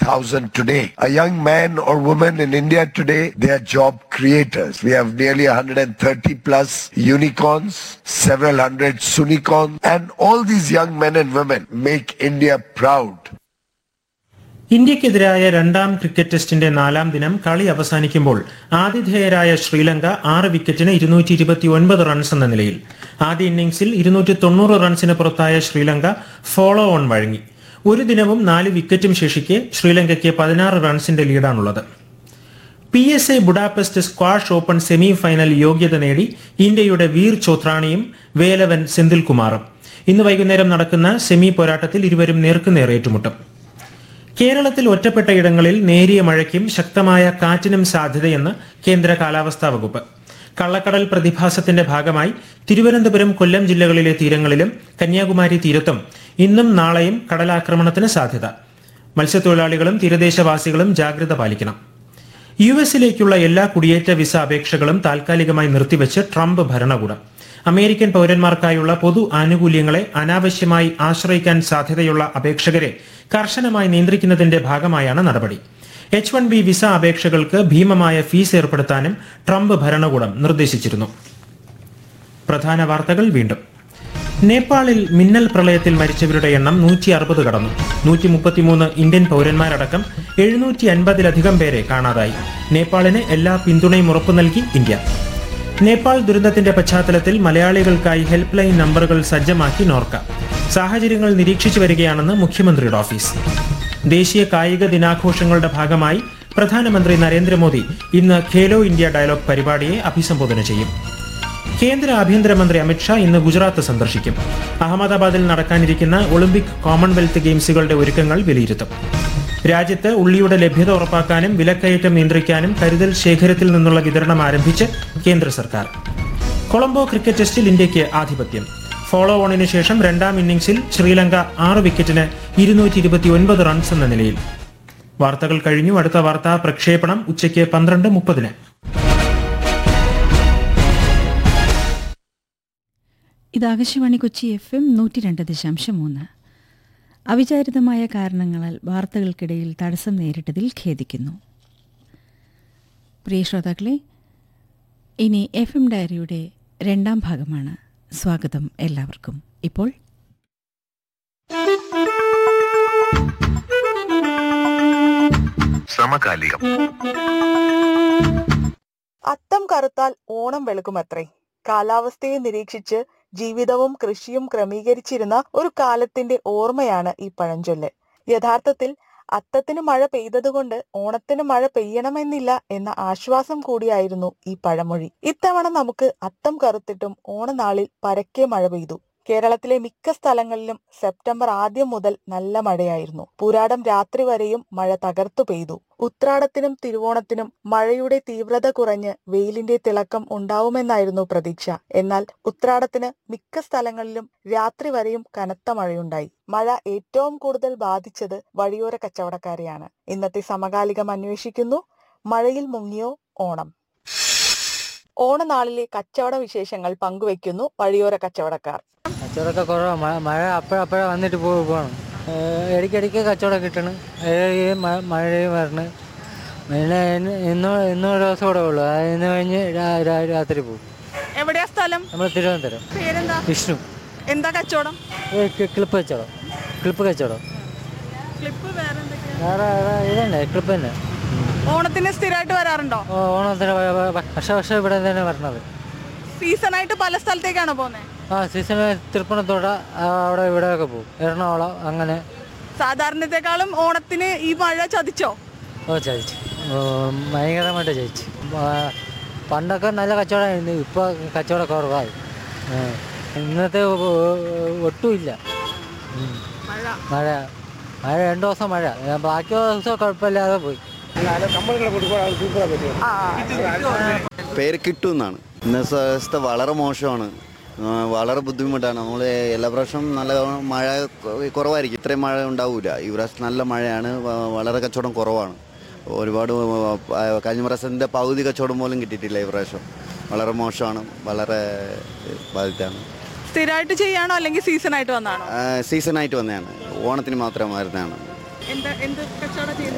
100,000 today. A young man or woman in India today, they are job creators. We have nearly 130 plus unicorns, several hundred sunicorns, and all these young men and women make India proud. ഇന്ത്യക്കെതിരായ രണ്ടാം cricket ടെസ്റ്റിന്റെ നാലാം ദിനം കളി അവസാനിക്കുമ്പോൾ ആതിഥേയരായ ശ്രീലങ്ക ആറ് വിക്കറ്റിന് ഇരുന്നൂറ്റി ഇരുപത്തി ഒൻപത് റൺസ് എന്ന നിലയിൽ ആദ്യ ഇന്നിംഗ്സിൽ ഇരുന്നൂറ്റി തൊണ്ണൂറ് റൺസിന് പുറത്തായ ശ്രീലങ്ക ഫോളോ ഓൺ വഴങ്ങി ഒരു ദിനവും നാല് വിക്കറ്റും ശേഷിക്കെ ശ്രീലങ്കയ്ക്ക് പതിനാറ് റൺസിന്റെ ലീഡാണുള്ളത് P S A Budapest squash open semi final യോഗ്യത നേടി ഇന്ത്യയുടെ വീർ ചോത്രാണിയും വേലവൻ സെന്തിൽകുമാറും ഇന്ന് വൈകുന്നേരം നടക്കുന്ന സെമി പോരാട്ടത്തിൽ ഇരുവരും നേർക്കുനേർ ഏറ്റുമുട്ടും കേരളത്തിൽ ഒറ്റപ്പെട്ട ഇടങ്ങളിൽ നേരിയ മഴയ്ക്കും ശക്തമായ കാറ്റിനും സാധ്യതയെന്ന് കേന്ദ്ര കാലാവസ്ഥാ വകുപ്പ് കള്ളക്കടൽ പ്രതിഭാസത്തിന്റെ ഭാഗമായി തിരുവനന്തപുരം കൊല്ലം ജില്ലകളിലെ തീരങ്ങളിലും കന്യാകുമാരി തീരത്തും ഇന്നും നാളെയും കടലാക്രമണത്തിന് സാധ്യത മത്സ്യത്തൊഴിലാളികളും തീരദേശവാസികളും ജാഗ്രത പാലിക്കണം യു എസിലേക്കുള്ള എല്ലാ കുടിയേറ്റ വിസ അപേക്ഷകളും താൽക്കാലികമായി നിർത്തിവെച്ച് ട്രംപ് ഭരണകൂടം അമേരിക്കൻ പൗരന്മാർക്കായുള്ള പൊതു ആനുകൂല്യങ്ങളെ അനാവശ്യമായി ആശ്രയിക്കാൻ സാധ്യതയുള്ള അപേക്ഷകരെ കർശനമായി നിയന്ത്രിക്കുന്നതിന്റെ ഭാഗമായാണ് നടപടി എച്ച് വൺ ബി വിസ അപേക്ഷകൾക്ക് ഭീമമായ ഫീസ് ഏർപ്പെടുത്താനും ട്രംപ് ഭരണകൂടം നിർദ്ദേശിച്ചിരുന്നു പ്രധാന വാർത്തകൾ വീണ്ടും നേപ്പാളിൽ മിന്നൽ പ്രളയത്തിൽ മരിച്ചവരുടെ എണ്ണം നൂറ്റി അറുപത് കടന്നു നൂറ്റി മുപ്പത്തിമൂന്ന് ഇന്ത്യൻ പൗരന്മാരടക്കം എഴുന്നൂറ്റി അൻപതിലധികം പേരെ കാണാതായി നേപ്പാളിന് എല്ലാ പിന്തുണയും ഉറപ്പു നൽകി ഇന്ത്യ നേപ്പാൾ ദുരന്തത്തിന്റെ പശ്ചാത്തലത്തിൽ മലയാളികൾക്കായി ഹെൽപ്പ് ലൈൻ നമ്പറുകൾ സജ്ജമാക്കി നോർക്ക സാഹചര്യങ്ങൾ നിരീക്ഷിച്ചു വരികയാണെന്ന് മുഖ്യമന്ത്രിയുടെ ഓഫീസ് ദേശീയ കായിക ദിനാഘോഷങ്ങളുടെ ഭാഗമായി പ്രധാനമന്ത്രി നരേന്ദ്രമോദി ഇന്ന് ഖേലോ ഇന്ത്യ ഡയലോഗ് പരിപാടിയെ അഭിസംബോധന ചെയ്യും കേന്ദ്ര ആഭ്യന്തരമന്ത്രി അമിത്ഷാ ഇന്ന് ഗുജറാത്ത് സന്ദർശിക്കും അഹമ്മദാബാദിൽ നടക്കാനിരിക്കുന്ന ഒളിമ്പിക് കോമൺവെൽത്ത് ഗെയിംസുകളുടെ ഒരുക്കങ്ങൾ വിലയിരുത്തും രാജ്യത്ത് ഉള്ളിയുടെ ലഭ്യത ഉറപ്പാക്കാനും വിലക്കയറ്റം നിയന്ത്രിക്കാനും കരുതൽ ശേഖരത്തിൽ നിന്നുള്ള വിതരണം ആരംഭിച്ച് കേന്ദ്ര സർക്കാർ കൊളംബോ ക്രിക്കറ്റ് ടെസ്റ്റിൽ ഇന്ത്യയ്ക്ക് ആധിപത്യം ഫോളോ ഓണിന് ശേഷം രണ്ടാം ഇന്നിംഗ്സിൽ ശ്രീലങ്ക ആറ് വിക്കറ്റിന് ഇരുന്നൂറ്റി ഇരുപത്തി ഒൻപത് റൺസ് എന്ന നിലയിൽ വാർത്തകൾ കഴിഞ്ഞു അടുത്ത വാർത്താ പ്രക്ഷേപണം ഉച്ചയ്ക്ക് പന്ത്രണ്ട് മുപ്പതിന് ഇത് ആകാശവാണി കൊച്ചി എഫ് എം നൂറ്റി രണ്ട് ദശാംശം മൂന്ന് അവിചാരിതമായ കാരണങ്ങളാൽ വാർത്തകൾക്കിടയിൽ തടസ്സം നേരിട്ടതിൽ ഖേദിക്കുന്നു പ്രിയ ശ്രോതാക്കളെ ഇനി എഫ് എം ഡയറിയുടെ രണ്ടാം ഭാഗമാണ് സ്വാഗതം എല്ലാവർക്കും ഇപ്പോൾ സമകാലികം അത്തം കറുത്താൽ ഓണം വെളുക്കുമത്രേ കാലാവസ്ഥയെ നിരീക്ഷിച്ച് ജീവിതവും കൃഷിയും ക്രമീകരിച്ചിരുന്ന ഒരു കാലത്തിന്റെ ഓർമ്മയാണ് ഈ പഴഞ്ചൊല്ല് യഥാർത്ഥത്തിൽ അത്തത്തിന് മഴ പെയ്തതുകൊണ്ട് ഓണത്തിന് മഴ പെയ്യണമെന്നില്ല എന്ന ആശ്വാസം കൂടിയായിരുന്നു ഈ പഴമൊഴി ഇത്തവണ നമുക്ക് അത്തം കറുത്തിട്ടും ഓണനാളിൽ പരക്കെ മഴ പെയ്തു കേരളത്തിലെ മിക്ക സ്ഥലങ്ങളിലും സെപ്റ്റംബർ ആദ്യം മുതൽ നല്ല മഴയായിരുന്നു പുരാടം രാത്രി വരെയും മഴ തകർത്തു പെയ്തു ഉത്രാടത്തിനും തിരുവോണത്തിനും മഴയുടെ തീവ്രത കുറഞ്ഞ് വെയിലിന്റെ തിളക്കം ഉണ്ടാവുമെന്നായിരുന്നു പ്രതീക്ഷ എന്നാൽ ഉത്രാടത്തിന് മിക്ക സ്ഥലങ്ങളിലും രാത്രി വരെയും കനത്ത മഴയുണ്ടായി മഴ ഏറ്റവും കൂടുതൽ ബാധിച്ചത് വഴിയോര കച്ചവടക്കാരെയാണ് ഇന്നത്തെ സമകാലികം അന്വേഷിക്കുന്നു മഴയിൽ മുങ്ങിയോ ഓണം ഓണനാളിലെ കച്ചവട വിശേഷങ്ങൾ പങ്കുവെക്കുന്നു വഴിയോര കച്ചവടക്കാർ കച്ചവടമൊക്കെ കുറവാണ് മഴ മഴ അപ്പോഴപ്പോഴേ വന്നിട്ട് പോ പോകണം ഇടയ്ക്കിടയ്ക്ക് കച്ചവടം കിട്ടണം ഏഴ് മഴയും വരണം പിന്നെ ഇന്ന് ഇന്ന് ഇന്നും ഒരു ദിവസം കൂടെ ഉള്ളൂ അത് ഇന്ന് കഴിഞ്ഞ് രാ- രാ- രാത്രി പോകും എവിടെയാ സ്ഥലം നമ്മൾ തിരുവനന്തപുരം പേരെന്താ വിഷ്ണു എന്താ കച്ചവടം ഏ, കി- ക്ലിപ്പ് കച്ചവടം ക്ലിപ്പ് കച്ചവടം ക്ലിപ്പ് വേറെന്തൊക്കെയാ വേറെ വേറെ ഇതന്നെ ക്ലിപ്പ് തന്നെ ഓണത്തിന് സ്ഥിരമായിട്ട് വരാറുണ്ടോ ഓ, ഓണത്തിന് വ- വ- വ- വർഷ വർഷം ഇവിടെ തന്നെ വരണത് സീസണായിട്ട് പല സ്ഥലത്തേക്കാണോ പോകുന്നത് ആ സീസൺ തൃപ്പണത്തോട അവിടെ ഇവിടെയൊക്കെ പോകും എറണാകുളം അങ്ങനെ സാധാരണത്തെക്കാളും ഓണത്തിന് ഈ മഴ ചതിച്ചോ ഓ ചതിച്ചു ഓ, ഭയങ്കരമായിട്ട് ചതിച്ചു ആ, പണ്ടൊക്കെ നല്ല കച്ചവടമായിരുന്നു ഇപ്പോൾ കച്ചവടം കുറവായി ആ, ഇന്നത്തെ ഒ- ഒ- ഒട്ടുമില്ല ഉം. മഴ മഴ രണ്ട് ദിവസം മഴ ആ, ബാക്കി ദിവസം കുഴപ്പമില്ലാതെ പോയി പേര് കിട്ടും എന്നാണ് ഇന്നത്തെ അവസ്ഥ വളരെ മോശമാണ് ആ, വളരെ ബുദ്ധിമുട്ടാണ് നമ്മൾ എല്ലാ പ്രാവശ്യം നല്ല മഴ കൊ- കുറവായിരിക്കും ഇത്രയും മഴ ഉണ്ടാവില്ല ഈ പ്രാവശ്യം നല്ല മഴയാണ് വ- വളരെ കച്ചവടം കുറവാണ് ഒരുപാട് ആ, കഴിഞ്ഞ പ്രാവശ്യത്തിൻ്റെ പകുതി കച്ചവടം പോലും കിട്ടിയിട്ടില്ല ഈ പ്രാവശ്യം വളരെ മോശമാണ് വളരെ ബാധിതാണ് സ്ഥിരമായിട്ട് ചെയ്യാണോ അല്ലെങ്കിൽ സീസണായിട്ട് വന്നാണോ സീസണായിട്ട് വന്നതാണ് ഓണത്തിന് മാത്രം വരുന്നതാണ് എന്ത് എന്ത് കച്ചവടം